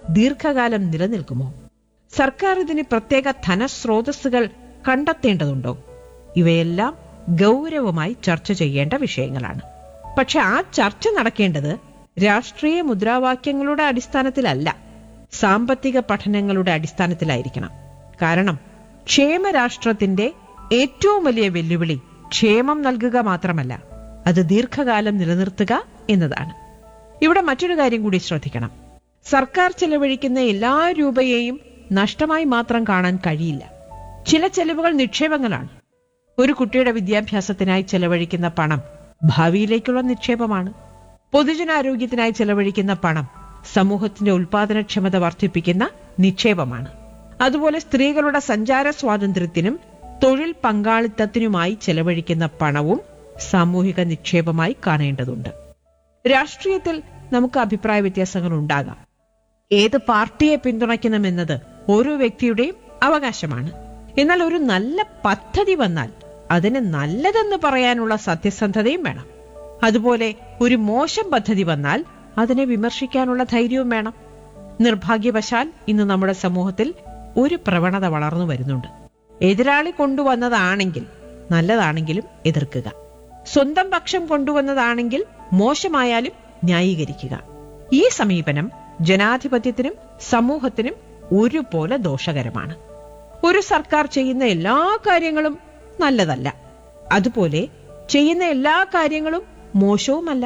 ദീർഘകാലം നിലനിൽക്കുമോ സർക്കാർ ഇതിന് പ്രത്യേക ധനസ്രോതസ്സുകൾ കണ്ടെത്തേണ്ടതുണ്ടോ ഇവയെല്ലാം ഗൗരവമായി ചർച്ച ചെയ്യേണ്ട വിഷയങ്ങളാണ് പക്ഷെ ആ ചർച്ച നടക്കേണ്ടത് രാഷ്ട്രീയ മുദ്രാവാക്യങ്ങളുടെ അടിസ്ഥാനത്തിലല്ല സാമ്പത്തിക പഠനങ്ങളുടെ അടിസ്ഥാനത്തിലായിരിക്കണം കാരണം ക്ഷേമരാഷ്ട്രത്തിന്റെ ഏറ്റവും വലിയ വെല്ലുവിളി ക്ഷേമം നൽകുക മാത്രമല്ല അത് ദീർഘകാലം നിലനിർത്തുക എന്നതാണ് ഇവിടെ മറ്റൊരു കാര്യം കൂടി ശ്രദ്ധിക്കണം സർക്കാർ ചെലവഴിക്കുന്ന എല്ലാ രൂപയെയും നഷ്ടമായി മാത്രം കാണാൻ കഴിയില്ല ചില ചെലവുകൾ നിക്ഷേപങ്ങളാണ് ഒരു കുട്ടിയുടെ വിദ്യാഭ്യാസത്തിനായി ചെലവഴിക്കുന്ന പണം ഭാവിയിലേക്കുള്ള നിക്ഷേപമാണ് പൊതുജനാരോഗ്യത്തിനായി ചെലവഴിക്കുന്ന പണം സമൂഹത്തിന്റെ ഉൽപാദനക്ഷമത വർദ്ധിപ്പിക്കുന്ന നിക്ഷേപമാണ് അതുപോലെ സ്ത്രീകളുടെ സഞ്ചാര സ്വാതന്ത്ര്യത്തിനും തൊഴിൽ പങ്കാളിത്തത്തിനുമായി ചെലവഴിക്കുന്ന പണവും സാമൂഹിക നിക്ഷേപമായി കാണേണ്ടതുണ്ട് രാഷ്ട്രീയത്തിൽ നമുക്ക് അഭിപ്രായ വ്യത്യാസങ്ങൾ ഉണ്ടാകാം ഏത് പാർട്ടിയെ പിന്തുണയ്ക്കണമെന്നത് ഓരോ വ്യക്തിയുടെയും അവകാശമാണ് എന്നാൽ ഒരു നല്ല പദ്ധതി വന്നാൽ അതിന് നല്ലതെന്ന് പറയാനുള്ള സത്യസന്ധതയും വേണം അതുപോലെ ഒരു മോശം പദ്ധതി വന്നാൽ അതിനെ വിമർശിക്കാനുള്ള ധൈര്യവും വേണം നിർഭാഗ്യവശാൽ ഇന്ന് നമ്മുടെ സമൂഹത്തിൽ ഒരു പ്രവണത വളർന്നു വരുന്നുണ്ട് എതിരാളി കൊണ്ടുവന്നതാണെങ്കിൽ നല്ലതാണെങ്കിലും എതിർക്കുക സ്വന്തം പക്ഷം കൊണ്ടുവന്നതാണെങ്കിൽ മോശമായാലും ന്യായീകരിക്കുക ഈ സമീപനം ജനാധിപത്യത്തിനും സമൂഹത്തിനും ഒരുപോലെ ദോഷകരമാണ് ഒരു സർക്കാർ ചെയ്യുന്ന എല്ലാ കാര്യങ്ങളും നല്ലതല്ല അതുപോലെ ചെയ്യുന്ന എല്ലാ കാര്യങ്ങളും മോശവുമല്ല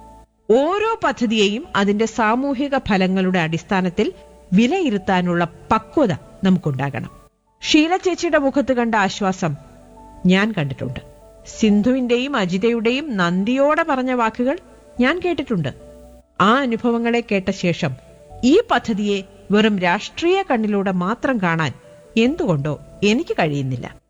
ഓരോ പദ്ധതിയെയും അതിന്റെ സാമൂഹിക ഫലങ്ങളുടെ അടിസ്ഥാനത്തിൽ വിലയിരുത്താനുള്ള പക്വത നമുക്കുണ്ടാകണം ഷീല ചേച്ചിയുടെ മുഖത്ത് കണ്ട ആശ്വാസം ഞാൻ കണ്ടിട്ടുണ്ട് സിന്ധുവിന്റെയും അജിതയുടെയും നന്ദിയോടെ പറഞ്ഞ വാക്കുകൾ ഞാൻ കേട്ടിട്ടുണ്ട് ആ അനുഭവങ്ങളെ കേട്ട ശേഷം ഈ പദ്ധതിയെ വെറും രാഷ്ട്രീയ കണ്ണിലൂടെ മാത്രം കാണാൻ എന്തുകൊണ്ടോ എനിക്ക് കഴിയുന്നില്ല